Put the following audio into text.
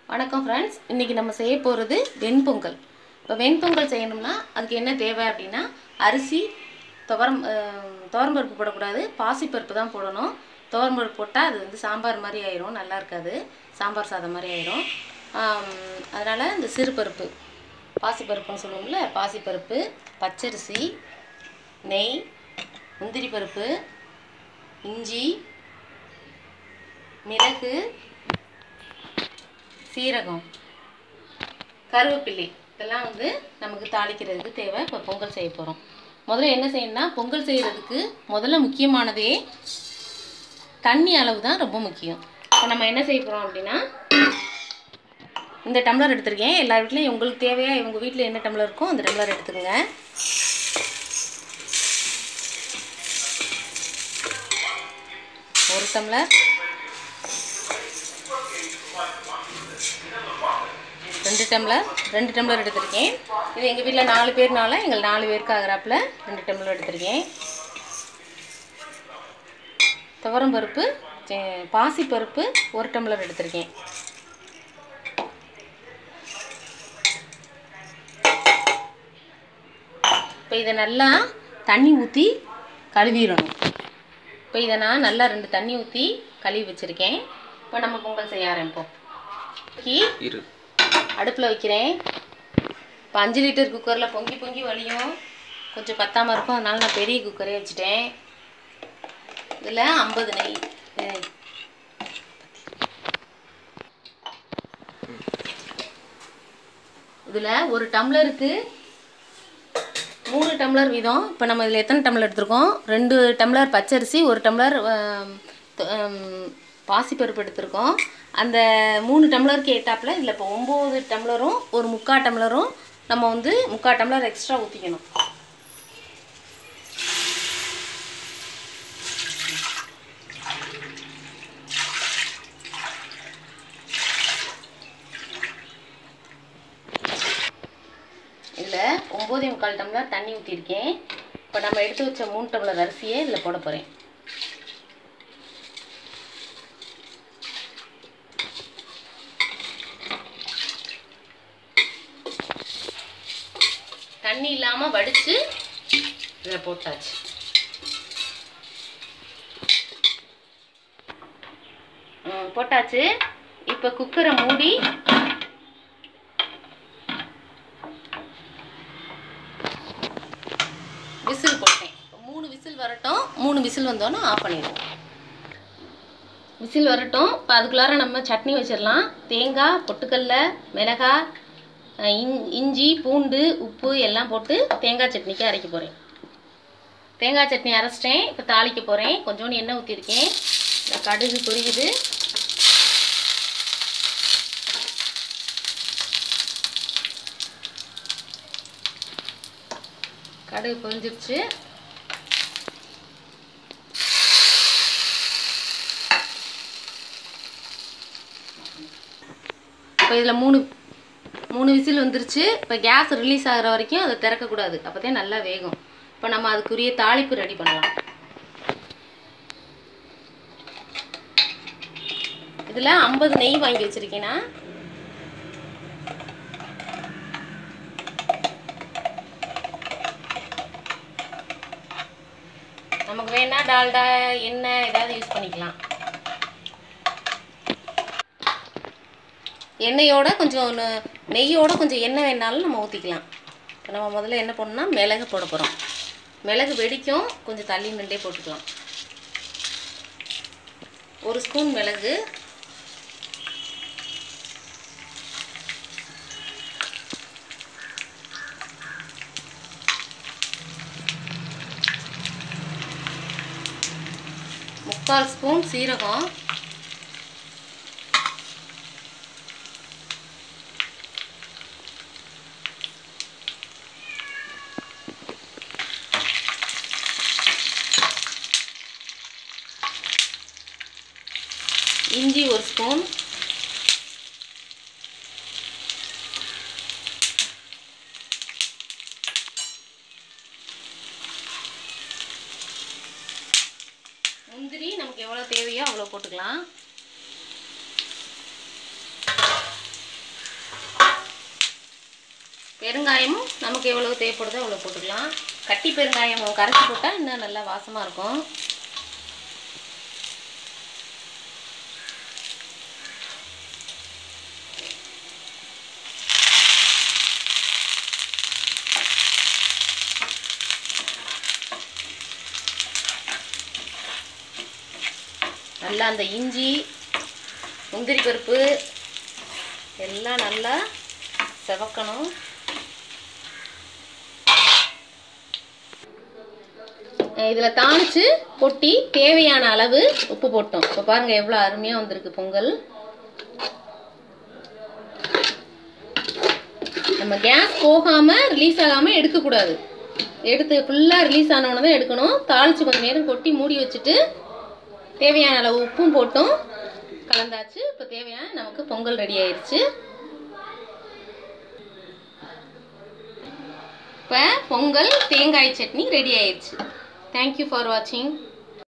வணக்கம் ஃப்ரெண்ட்ஸ் இன்றைக்கி நம்ம செய்ய போகிறது வெண்பொங்கல் இப்போ வெண்பொங்கல் செய்யணும்னா அதுக்கு என்ன தேவை அப்படின்னா அரிசி துவரம் அஹ், துவரம்பருப்பு போடக்கூடாது பாசிப்பருப்பு தான் போடணும் துவரம்பருப்பு போட்டால் அது வந்து சாம்பார் மாதிரி ஆயிரும் நல்லா இருக்காது சாம்பார் சாதம் மாதிரி ஆயிரும் அதனால் இந்த சிறுபருப்பு பாசிப்பருப்புன்னு சொல்லுவோம்ல பாசிப்பருப்பு பச்சரிசி நெய் முந்திரி பருப்பு இஞ்சி மிளகு சீரகம் கருவேப்பிலை இதெல்லாம் வந்து நமக்கு தாளிக்கிறதுக்கு தேவை இப்போ பொங்கல் செய்ய போகிறோம் முதல்ல என்ன செய்யணும்னா பொங்கல் செய்கிறதுக்கு முதல்ல முக்கியமானதே தண்ணி அளவு தான் ரொம்ப முக்கியம் இப்போ நம்ம என்ன செய்ய போகிறோம் அப்படின்னா இந்த டம்ளர் எடுத்திருக்கேன் எல்லா வீட்லேயும் உங்களுக்கு தேவையா உங்கள் வீட்டில் என்ன டம்ளர் இருக்கோ அந்த டம்ளர் எடுத்துக்கோங்க ஒரு டம்ளர் ரெண்டு டம்ளர் ரெண்டு டம்ளர் எடுத்திருக்கேன் இது எங்கள் வீட்டில் நாலு பேர்னால எங்கள் நாலு பேருக்கு ஆகிறாப்புல ரெண்டு டம்ளர் எடுத்திருக்கேன் துவரம் பருப்பு பாசி பருப்பு ஒரு டம்ளர் எடுத்திருக்கேன் இப்போ இதை நல்லா தண்ணி ஊற்றி கழுவிடணும் இப்போ இதை நான் நல்லா ரெண்டு தண்ணி ஊற்றி கழுவி வச்சுருக்கேன் இப்போ நம்ம பொங்கல் செய்ய ஆரம்பிப்போம் கீ இரு அடுப்பில் வைக்கிறேன் இப்போ அஞ்சு லிட்டர் குக்கரில் பொங்கி பொங்கி வலியும் கொஞ்சம் பத்தாமல் இருக்கும் அதனால நான் பெரிய குக்கரே வச்சுட்டேன் இதில் ஐம்பது நெய் நெய். இதில் ஒரு டம்ளருக்கு மூணு டம்ளர் வீதம் இப்போ நம்ம இதில் எத்தனை டம்ளர் எடுத்திருக்கோம் ரெண்டு டம்ளர் பச்சரிசி ஒரு டம்ளர் ஆம், த- ஆம், பாசிப்பருப்பு எடுத்திருக்கோம் அந்த மூணு டம்ளருக்கு ஏட்டாப்புல இதில் இப்போ ஒம்பது டம்ளரும் ஒரு முக்கால் டம்ளரும் நம்ம வந்து முக்கால் டம்ளர் எக்ஸ்ட்ரா ஊற்றிக்கணும் இதில் ஒம்போதே முக்கால் டம்ளர் தண்ணி ஊற்றிருக்கேன் இப்போ நம்ம எடுத்து வச்ச மூணு டம்ளர் அரிசியை இதில் போட போகிறேன் தண்ணி இல்லாமல் வடித்து இதில் போட்டாச்சு ம், போட்டாச்சு இப்போ குக்கரை மூடி விசில் போட்டேன் இப்போ மூணு விசில் வரட்டும் மூணு விசில் வந்தோன்னே ஆஃப் பண்ணிடுவோம் விசில் வரட்டும் இப்போ அதுக்குள்ளார நம்ம சட்னி வச்சிடலாம் தேங்காய் பொட்டுக்கடல மிளகாய் அஹ் இஞ் இஞ்சி பூண்டு உப்பு எல்லாம் போட்டு தேங்காய் சட்னிக்கு அரைக்க போகிறேன் தேங்காய் சட்னி அரைச்சிட்டேன் இப்போ தாளிக்க போகிறேன் கொஞ்சோண்டு எண்ணெய் ஊற்றிருக்கேன் இந்த கடுகு பொரியுது கடுகு பொரிஞ்சிருச்சு இப்போ இதில் மூணு மூணு விசில் வந்துருச்சு இப்போ கேஸ் ரிலீஸ் ஆகிற வரைக்கும் அதை திறக்கக்கூடாது அப்போ தான் நல்லா வேகும் இப்போ நம்ம அதுக்குரிய தாளிப்பு ரெடி பண்ணலாம் இதில் ஐம்பது நெய் வாங்கி வச்சுருக்கேன்னா நமக்கு வேணா டால்டா எண்ணெய் ஏதாவது யூஸ் பண்ணிக்கலாம் எண்ணெயோட கொஞ்சம் நெ- நெய்யோட கொஞ்சம் எண்ணெய் வேணாலும் நம்ம ஊற்றிக்கலாம் இப்போ நம்ம முதல்ல என்ன பண்ணணும்னா மிளகு போட போகிறோம் மிளகு வெடிக்கும் கொஞ்சம் தள்ளி நின்றே போட்டுக்கலாம் ஒரு ஸ்பூன் மிளகு முக்கால் ஸ்பூன் சீரகம் இஞ்சி ஒரு ஸ்பூன் முந்திரி நமக்கு எவ்வளோ தேவையோ அவ்வளோ போட்டுக்கலாம் பெருங்காயமும் நமக்கு எவ்வளவு தேவைப்படுதோ அவ்வளோ போட்டுக்கலாம் கட்டி பெருங்காயம் கரைச்சி போட்டால் இன்னும் நல்லா வாசமாக இருக்கும் நல்லா அந்த இஞ்சி முந்திரி பருப்பு எல்லாம் நல்லா செவக்கணும் இதில் தாளித்து கொட்டி தேவையான அளவு உப்பு போட்டோம் இப்போ பாருங்கள் எவ்வளோ அருமையாக வந்திருக்கு பொங்கல் நம்ம கேஸ் போகாமல் ரிலீஸ் ஆகாமல் எடுக்கக்கூடாது எடுத்து ஃபுல்லாக ரிலீஸ் ஆனவொன்னே தான் எடுக்கணும் தாளித்து கொஞ்சம் நேரம் கொட்டி மூடி வச்சுட்டு தேவையான அளவு உப்பும் போட்டோம் கலந்தாச்சு இப்போ தேவையான நமக்கு பொங்கல் ரெடி ஆயிருச்சு இப்போ பொங்கல் தேங்காய் சட்னி ரெடி ஆயிருச்சு தேங்க்யூ ஃபார் வாட்சிங்